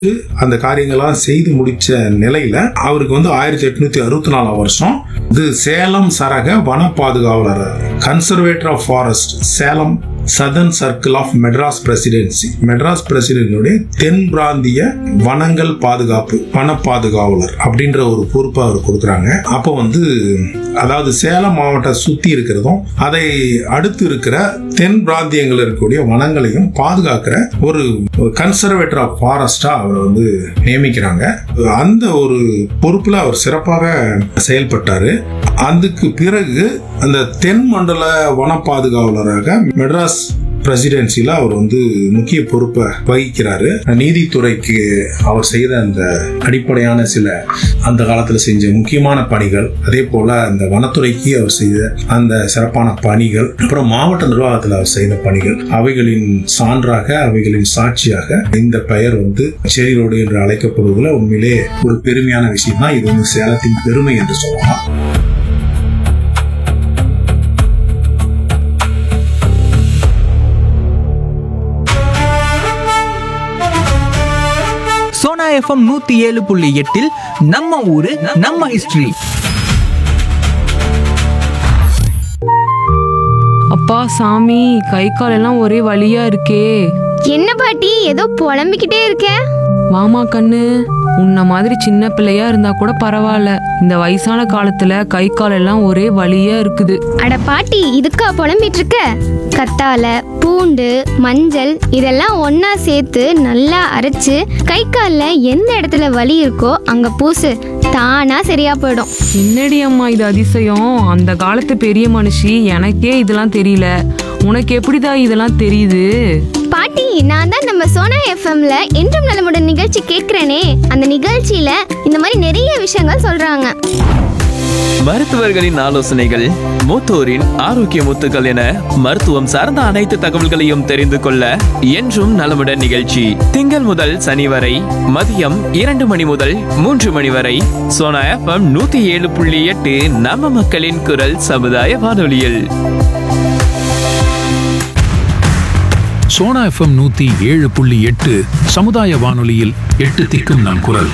அந்த காரியங்கள்லாம் செய்து முடிச்ச நிலையில அவருக்கு வந்து ஆயிரத்தி எட்நூத்தி அறுபத்தி நாலாம் வருஷம் இது சேலம் சரக வன பாதுகாவலர் conservator of forest Salem southern circle of Madras presidency Madras பிரசிடென்சியுடைய தென் பிராந்திய வனங்கள் பாதுகாப்பு வன பாதுகாவலர் அப்படின்ற ஒரு பொறுப்பை அவர் கொடுக்குறாங்க அப்போ வந்து அதாவது சேலம் மாவட்டம் சுத்தி இருக்கிறதும் அதை அடுத்து இருக்கிற தென் பிராந்தியங்கள் இருக்கக்கூடிய வனங்களையும் பாதுகாக்கிற ஒரு கன்சர்வேட்டர் ஆஃப் ஃபாரஸ்டா அவரை வந்து நியமிக்கிறாங்க அந்த ஒரு பொறுப்புல அவர் சிறப்பாக செயல்பட்டாரு அதுக்கு பிறகு அந்த தென் மண்டல வன பாதுகாவலராக மெட்ராஸ் பிரசிடென்சில அவர் வந்து முக்கிய பொறுப்பை வகிக்கிறாரு நீதித்துறைக்கு அவர் செய்த அந்த அடிப்படையான சில அந்த காலத்துல செஞ்ச முக்கியமான பணிகள் அதே போல அந்த வனத்துறைக்கு அவர் செய்த அந்த சிறப்பான பணிகள் அப்புறம் மாவட்ட நிர்வாகத்தில் அவர் செய்த பணிகள் அவைகளின் சான்றாக அவைகளின் சாட்சியாக இந்த பெயர் வந்து செரி ரோடு என்று அழைக்கப்படுவதில் உண்மையிலே ஒரு பெருமையான விஷயம் தான் இது வந்து சேலத்தின் பெருமை என்று சொல்லலாம் சோனா எஃப்எம் நூத்தி ஏழு புள்ளி எட்டில் நம்ம ஊரு நம்ம ஹிஸ்டரி அப்பா சாமி கை கால் எல்லாம் ஒரே வலியா இருக்கே என்ன பாட்டி ஏதோ புலம்பிக்கிட்டே இருக்க வாமா கண்ணு உன்ன மாதிரி சின்ன பிள்ளையா இருந்தா கூட பரவாயில்ல இந்த வயசான காலத்துல கை கால் எல்லாம் ஒரே வலியா இருக்குது அட பாட்டி இதுக்கா புலம்பிட்டு இருக்க கத்தால பூண்டு மஞ்சள் இதெல்லாம் ஒண்ணா சேர்த்து நல்லா அரைச்சு கை கால்ல எந்த இடத்துல வலி இருக்கோ அங்க பூசு தானா சரியா போயிடும் என்னடி அம்மா இது அதிசயம் அந்த காலத்து பெரிய மனுஷி எனக்கே இதெல்லாம் தெரியல உனக்கு எப்படிடா இதெல்லாம் தெரியுது பாட்டி நான் தான் நம்ம சோனா எஃப்எம்ல என்றும் நலமுடன் நிகழ்ச்சி கேட்கிறேனே அந்த நிகழ்ச்சியில இந்த மாதிரி நிறைய விஷயங்கள் சொல்றாங்க மருத்துவர்களின் ஆலோசனைகள் மூத்தோரின் ஆரோக்கிய முத்துக்கள் என மருத்துவம் சார்ந்த அனைத்து தகவல்களையும் தெரிந்து கொள்ள என்றும் நலமுடன் நிகழ்ச்சி திங்கள் முதல் சனி வரை மதியம் இரண்டு மணி முதல் மூன்று மணி வரை சோனா எஃப்எம் நூத்தி ஏழு புள்ளி எட்டு நம்ம மக்களின் குரல் சமுதாய வானொலியில் சோனா எஃப்எம் நூத்தி ஏழு புள்ளி எட்டு சமுதாய வானொலியில் எட்டு திக்கும் நம் குரல்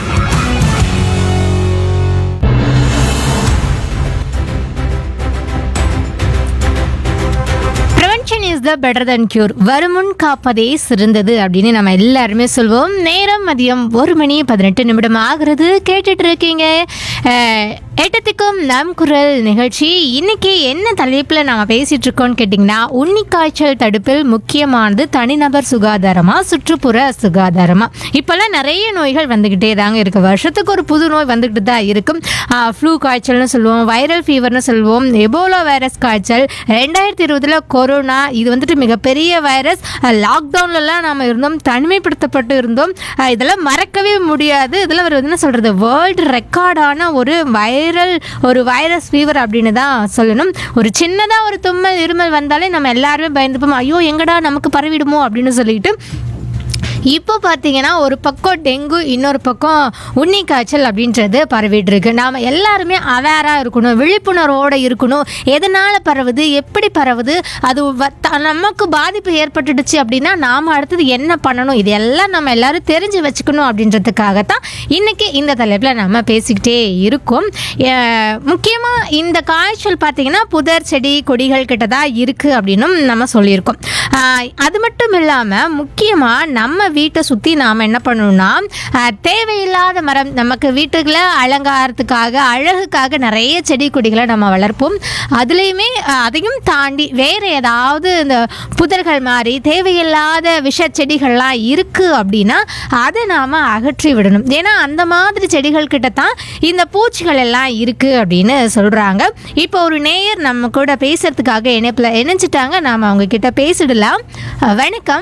prevention is the better than cure வருமுன் காப்பதே சிறந்தது அப்படின்னு நம்ம எல்லாருமே சொல்வோம் நேரம் மதியம் ஒரு மணி பதினெட்டு நிமிடம் ஆகிறது கேட்டுட்டு இருக்கீங்க அஹ், எட்டத்துக்கும் நம் குரல் நிகழ்ச்சி இன்னைக்கு என்ன தலைப்பில் நம்ம பேசிட்டு இருக்கோம்னு கேட்டிங்கன்னா உன்னிக்காய்ச்சல் தடுப்பில் முக்கியமானது தனிநபர் சுகாதாரமா சுற்றுப்புற சுகாதாரமா இப்போல்லாம் நிறைய நோய்கள் வந்துக்கிட்டே தாங்க இருக்கு வருஷத்துக்கு ஒரு புது நோய் வந்துக்கிட்டு தான் இருக்கும் ஃப்ளூ காய்ச்சல்னு சொல்லுவோம் வைரல் ஃபீவர்னு சொல்லுவோம் எபோலா வைரஸ் காய்ச்சல் ரெண்டாயிரத்தி இருபதுல கொரோனா இது வந்துட்டு மிகப்பெரிய வைரஸ் லாக்டவுன்லலாம் நாம் இருந்தோம் தனிமைப்படுத்தப்பட்டு இருந்தோம் அஹ் இதெல்லாம் மறக்கவே முடியாது இதெல்லாம் ஒரு என்ன சொல்கிறது வேர்ல்டு ரெக்கார்டான ஒரு வைரல் ஒரு வைரஸ் ஃபீவர் அப்படின்னு தான் சொல்லணும் ஒரு சின்னதாக ஒரு தும்மல் இருமல் வந்தாலே நம்ம எல்லாருமே பயந்துப்போம் ஐயோ எங்கடா நமக்கு பரவிடுமோ அப்படின்னு சொல்லிட்டு இப்போ பார்த்தீங்கன்னா ஒரு பக்கம் டெங்கு இன்னொரு பக்கம் உண்ணி காய்ச்சல் அப்படின்றது பரவிட்டு இருக்கு நாம் எல்லாருமே அவேராக இருக்கணும் விழிப்புணர்வோடு இருக்கணும் எதனால் பரவுது எப்படி பரவுது அது வ- த- நமக்கு பாதிப்பு ஏற்பட்டுடுச்சு அப்படின்னா நாம் அடுத்தது என்ன பண்ணணும் இது எல்லாம் நம்ம எல்லாரும் தெரிஞ்சு வச்சுக்கணும் அப்படின்றதுக்காகத்தான் இன்னைக்கு இந்த தலைப்பில் நம்ம பேசிக்கிட்டே இருக்கோம் முக்கியமாக இந்த காய்ச்சல் பார்த்தீங்கன்னா புதர் செடி கொடிகள் கிட்ட தான் இருக்குது அப்படின்னும் நம்ம சொல்லியிருக்கோம் ஆஹ் அது மட்டும் இல்லாமல் முக்கியமாக நம்ம வீட்டை சுற்றி நாம் என்ன பண்ணணும்னா ஆஹ் தேவையில்லாத மரம் நமக்கு வீட்டுக்குள்ள அலங்காரத்துக்காக அழகுக்காக நிறைய செடி கொடிகளை நம்ம வளர்ப்போம் அதுலேயுமே ஆஹ் அதையும் தாண்டி வேறு ஏதாவது இந்த புதர்கள் மாதிரி தேவையில்லாத விஷ செடிகள்லாம் இருக்குது அப்படின்னா அதை நாம் அகற்றி விடணும் ஏன்னா அந்த மாதிரி செடிகள் கிட்ட தான் இந்த பூச்சிகள் எல்லாம் இருக்குது அப்படின்னு சொல்கிறாங்க இப்போ ஒரு நேயர் நம்ம கூட பேசுறதுக்காக இணைப்பில் இணைஞ்சிட்டாங்க நாம் அவங்க கிட்ட பேசிடலாம் அஹ் வணக்கம்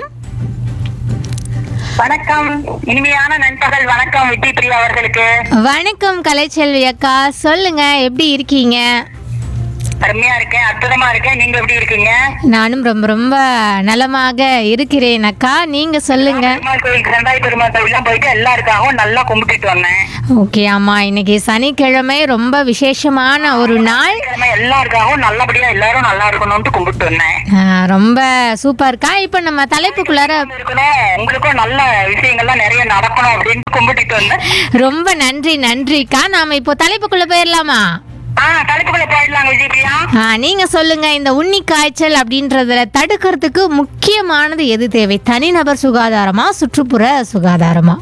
வணக்கம் இனிமையான நண்பகல் வணக்கம் விட்டி பிரியா அவர்களுக்கு வணக்கம் கலைச்செல்வி அக்கா சொல்லுங்க எப்படி இருக்கீங்க அருமையா இருக்கேன் அற்புதமா இருக்கேன் நீங்க எப்படி இருக்கீங்க நானும் ரொம்ப ரொம்ப நலமாக இருக்கிறேன் அக்கா நீங்க சொல்லுங்க பெருமாள் கோயில் செண்டாய் பெருமாள் கோயிலாம் போயிட்டு எல்லாருக்காகவும் நல்லா கும்பிட்டுட்டு வந்தேன் ஓகே ஆமா இன்னைக்கு சனிக்கிழமை ரொம்ப விசேஷமான ஒரு நாள் கிழமை எல்லாருக்காகவும் நல்லபடியா எல்லாரும் நல்லா இருக்கணும்னு கும்பிட்டு வந்தேன் ஆ, ரொம்ப சூப்பர்க்கா இப்போ நம்ம தலைப்புக்குள்ளார இருக்கணும் உங்களுக்கும் நல்ல விஷயங்கள்லாம் நிறைய நடக்கணும் அப்படின்னு கும்பிட்டுட்டு வந்தேன் ரொம்ப நன்றி நன்றிக்கா நாம இப்போ தலைப்புக்குள்ள போயிடலாமா ஆ தலைப்புக்குள்ள போயிடலாம் விஜய் பிரியா ஆ, நீங்க சொல்லுங்க இந்த உண்ணி காய்ச்சல் அப்படின்றதுல தடுக்கிறதுக்கு முக்கியமானது எது தேவை தனிநபர் சுகாதாரமா சுற்றுப்புற சுகாதாரமா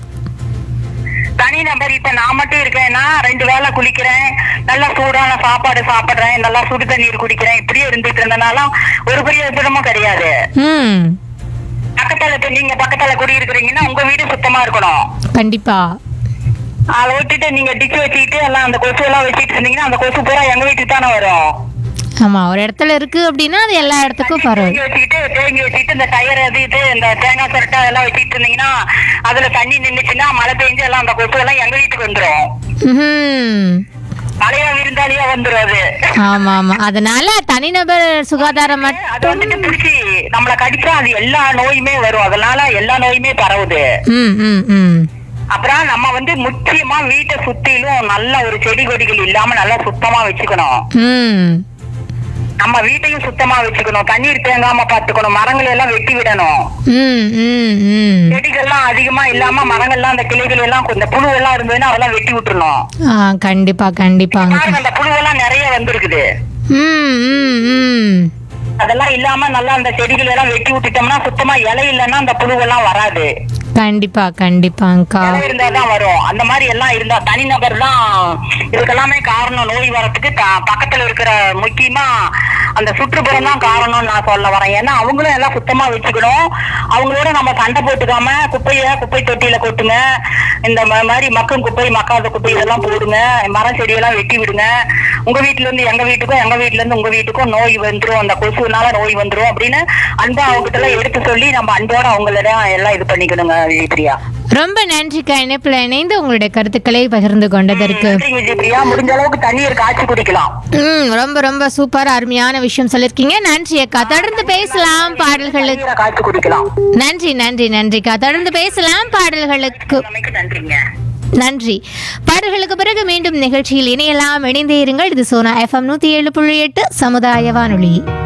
தனி நபர் இப்ப நான் மட்டும் இருக்கேன்னா ரெண்டு வேளை குளிக்கிறேன் நல்லா சூடான சாப்பாடு சாப்பிடுறேன் நல்லா சுடு தண்ணீர் குடிக்கிறேன் இப்படியே இருந்துட்டு இருந்தனாலும் ஒரு பெரிய விபரமும் கிடையாது ம் பக்கத்துல இப்ப நீங்க பக்கத்துல குடி இருக்கிறீங்கன்னா உங்க வீடு சுத்தமா இருக்கணும் கண்டிப்பா அதை விட்டுட்டு நீங்க டிச்சு வச்சுக்கிட்டு எல்லாம் அந்த கொசு எல்லாம் வச்சுட்டு இருந்தீங்கன்னா அந்த கொசு பூரா எங்க வீட்டுக்கு தானே வரும் ஆமா ஒரு இடத்துல இருக்கு அப்படின்னா அது எல்லா இடத்துக்கும் பரவும் தேங்கி வச்சுக்கிட்டு தேங்கி வச்சுக்கிட்டு இந்த டயர் அது இது இந்த தேங்காய் சிரட்டை அதெல்லாம் வச்சுக்கிட்டு இருந்தீங்கன்னா அதுல தண்ணி நின்னுச்சுன்னா மழை பெஞ்சு எல்லாம் அந்த கொசு எல்லாம் எங்க வீட்டுக்கு வந்துரும் ம்ஹும். மழையா விருந்தாளியா வந்துரும் அது ஆமா ஆமா அதனால தனிநபர் சுகாதாரம் அது மட்டும் வந்துட்டு பிடிச்சி நம்மள கடிச்சா அது எல்லா நோயுமே வரும் அதனால எல்லா நோயுமே பரவுது ம் ம் ம் அப்புறம் நம்ம வந்து முக்கியமா வீட்டை சுத்திலும் நல்ல ஒரு செடி கொடிகள் இல்லாம நல்லா சுத்தமா வச்சுக்கணும் ம் நம்ம வீட்டையும் சுத்தமா வச்சுக்கணும் தண்ணீர் தேங்காம பாத்துக்கணும் மரங்களை எல்லாம் வெட்டி விடணும் ம் ம் ம் செடிகள்லாம் அதிகமா இல்லாம மரங்கள்லாம் அந்த கிளைகள் எல்லாம் இந்த புழு எல்லாம் இருந்ததுன்னா அதெல்லாம் வெட்டி விட்டுறணும் ஆ கண்டிப்பா கண்டிப்பாங்க பாருங்க அந்த புழுவெல்லாம் நிறைய வந்திருக்குது ம் ம் ம் அதெல்லாம் இல்லாம நல்லா அந்த செடிகள் எல்லாம் வெட்டி விட்டுட்டோம்னா சுத்தமா இலை இல்லைன்னா அந்த புழுவெல்லாம் வராது கண்டிப்பா கண்டிப்பாங்கக்கா இலை இருந்தாதான் வரும் அந்த மாதிரி எல்லாம் இருந்தா தனிநபர் தான் இதுக்கெல்லாமே காரணம் நோய் வரத்துக்கு த- பக்கத்துல இருக்கிற முக்கியமா அந்த சுற்றுப்புறம் தான் காரணம்னு நான் சொல்ல வரேன் ஏன்னா அவங்களும் எல்லாம் சுத்தமா வச்சுக்கணும் அவங்களோட நம்ம சண்டை போட்டுக்காம குப்பைய குப்பை தொட்டியில கொட்டுங்க இந்த ம- மாதிரி மக்கும் குப்பை மக்காத குப்பை இதெல்லாம் போடுங்க மரம் செடியெல்லாம் வெட்டி விடுங்க உங்க வீட்டுல இருந்து எங்க வீட்டுக்கும் எங்க வீட்டுல இருந்து உங்க வீட்டுக்கும் நோய் வந்துரும் அந்த கொசுனால நோய் வந்துரும் அப்படின்னு அன்பா அவங்க கிட்ட எல்லாம் எடுத்து சொல்லி நம்ம அன்போட அவங்களிடம் எல்லாம் இது பண்ணிக்கணுங்க விஜயபிரியா ரொம்ப நன்றிக்கா இணைப்புல இணைந்து உங்களுடைய கருத்துக்களை பகிர்ந்து கொண்டதற்கு நன்றி விஜயபிரியா முடிஞ்ச அளவுக்கு தண்ணீர் காய்ச்சி குடிக்கலாம் ம் ரொம்ப ரொம்ப சூப்பர் அருமையான விஷயம் சொல்லிருக்கீங்க நன்றி அக்கா தொடர்ந்து பேசலாம் பாடல்களுக்கு தண்ணீரை காய்ச்சி குடிக்கலாம் நன்றி நன்றி நன்றிக்கா தொடர்ந்து பேசலாம் பாடல்களுக்கு நமக்கு நன்றிங்க நன்றி பாடல்களுக்கு பிறகு மீண்டும் நிகழ்ச்சியில் இணையலாம் இணைந்தே இருங்கள் இது சோனா எஃப்எம் நூத்தி ஏழு புள்ளி எட்டு சமுதாய வானொலி